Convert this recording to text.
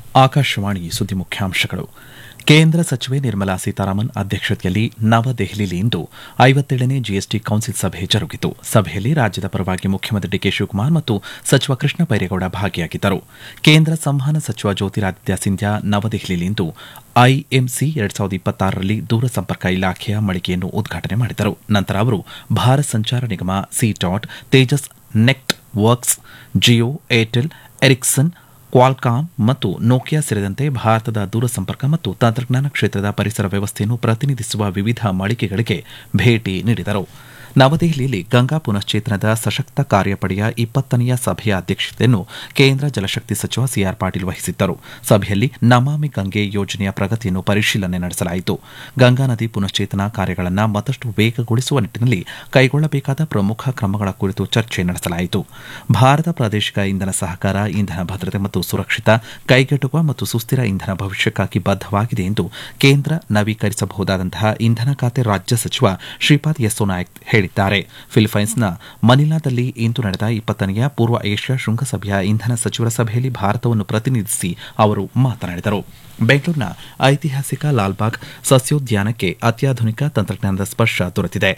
ಆಕಾಶವಾಣಿ ಸುದ್ದಿ ಮುಖ್ಯಾಂಶಗಳು ಕೇಂದ್ರ ಸಚಿವೆ ನಿರ್ಮಲಾ ಸೀತಾರಾಮನ್ ಅಧ್ಯಕ್ಷತೆಯಲ್ಲಿ ನವದೆಹಲಿಯಲ್ಲಿ ಇಂದು ಐವತ್ತೇಳನೇ ಜಿಎಸ್ಟಿ ಕೌನ್ಸಿಲ್ ಸಭೆ ಜರುಗಿತು ಸಭೆಯಲ್ಲಿ ರಾಜ್ಯದ ಪರವಾಗಿ ಮುಖ್ಯಮಂತ್ರಿ ಡಿಕೆ ಶಿವಕುಮಾರ್ ಮತ್ತು ಸಚಿವ ಕೃಷ್ಣ ಬೈರೇಗೌಡ ಭಾಗಿಯಾಗಿದ್ದರು ಕೇಂದ್ರ ಸಂವಹನ ಸಚಿವ ಜ್ಯೋತಿರಾದಿತ್ಯ ಸಿಂಧ್ಯಾ ನವದೆಹಲಿಯಲ್ಲಿಂದು ಐಎಂಸಿ ಎರಡ್ ಸಾವಿರದ ಇಪ್ಪತ್ತಾರರಲ್ಲಿ ದೂರಸಂಪರ್ಕ ಇಲಾಖೆಯ ಮಳಿಗೆಯನ್ನು ಉದ್ಘಾಟನೆ ಮಾಡಿದರು ನಂತರ ಅವರು Bharat Sanchar Nigam C DOT Tejas networks Jio Airtel Ericsson Qualcomm ಮತ್ತು ನೋಕಿಯಾ ಸೇರಿದಂತೆ ಭಾರತದ ದೂರಸಂಪರ್ಕ ಮತ್ತು ತಂತ್ರಜ್ಞಾನ ಕ್ಷೇತ್ರದ ಪರಿಸರ ವ್ಯವಸ್ಥೆಯನ್ನು ಪ್ರತಿನಿಧಿಸುವ ವಿವಿಧ ಮಳಿಗೆಗಳಿಗೆ ಭೇಟಿ ನೀಡಿದರು ನವದೆಹಲಿಯಲ್ಲಿ ಗಂಗಾ ಪುನಶ್ಚೇತನದ ಸಶಕ್ತ ಕಾರ್ಯಪಡೆಯ ಇಪ್ಪತ್ತನೆಯ ಸಭೆಯ ಅಧ್ಯಕ್ಷತೆಯನ್ನು ಕೇಂದ್ರ ಜಲಶಕ್ತಿ ಸಚಿವ ಸಿಆರ್ ಪಾಟೀಲ್ ವಹಿಸಿದ್ದರು ಸಭೆಯಲ್ಲಿ ನಮಾಮಿ ಗಂಗೆ ಯೋಜನೆಯ ಪ್ರಗತಿಯನ್ನು ಪರಿಶೀಲನೆ ನಡೆಸಲಾಯಿತು ಗಂಗಾ ನದಿ ಪುನಶ್ಚೇತನ ಕಾರ್ಯಗಳನ್ನು ಮತ್ತಷ್ಟು ವೇಗಗೊಳಿಸುವ ನಿಟ್ಟಿನಲ್ಲಿ ಕೈಗೊಳ್ಳಬೇಕಾದ ಪ್ರಮುಖ ಕ್ರಮಗಳ ಕುರಿತು ಚರ್ಚೆ ನಡೆಸಲಾಯಿತು ಭಾರತ ಪ್ರಾದೇಶಿಕ ಇಂಧನ ಸಹಕಾರ ಇಂಧನ ಭದ್ರತೆ ಮತ್ತು ಸುರಕ್ಷಿತ ಕೈಗೆಟುಕುವ ಮತ್ತು ಸುಸ್ಥಿರ ಇಂಧನ ಭವಿಷ್ಯಕ್ಕಾಗಿ ಬದ್ದವಾಗಿದೆ ಎಂದು ಕೇಂದ್ರ ನವೀಕರಿಸಬಹುದಾದಂತಹ ಇಂಧನ ಖಾತೆ ರಾಜ್ಯ ಸಚಿವ ಶ್ರೀಪಾದ್ ಯೆಸ್ಸೋ ನಾಯಕ್ ಹೇಳಿದ್ದಾರೆ ಫಿಲಿಪೈನ್ಸ್ನ ಮನಿಲಾದಲ್ಲಿ ಇಂದು ನಡೆದ ಇಪ್ಪತ್ತನೆಯ ಪೂರ್ವ ಏಷ್ಯಾ ಶೃಂಗಸಭೆಯ ಇಂಧನ ಸಚಿವರ ಸಭೆಯಲ್ಲಿ ಭಾರತವನ್ನು ಪ್ರತಿನಿಧಿಸಿ ಅವರು ಮಾತನಾಡಿದರು ಬೆಂಗಳೂರಿನ ಐತಿಹಾಸಿಕ ಲಾಲ್ಬಾಗ್ ಸಸ್ಯೋದ್ಯಾನಕ್ಕೆ ಅತ್ಯಾಧುನಿಕ ತಂತ್ರಜ್ಞಾನದ ಸ್ಪರ್ಶ ದೊರೆತಿದೆ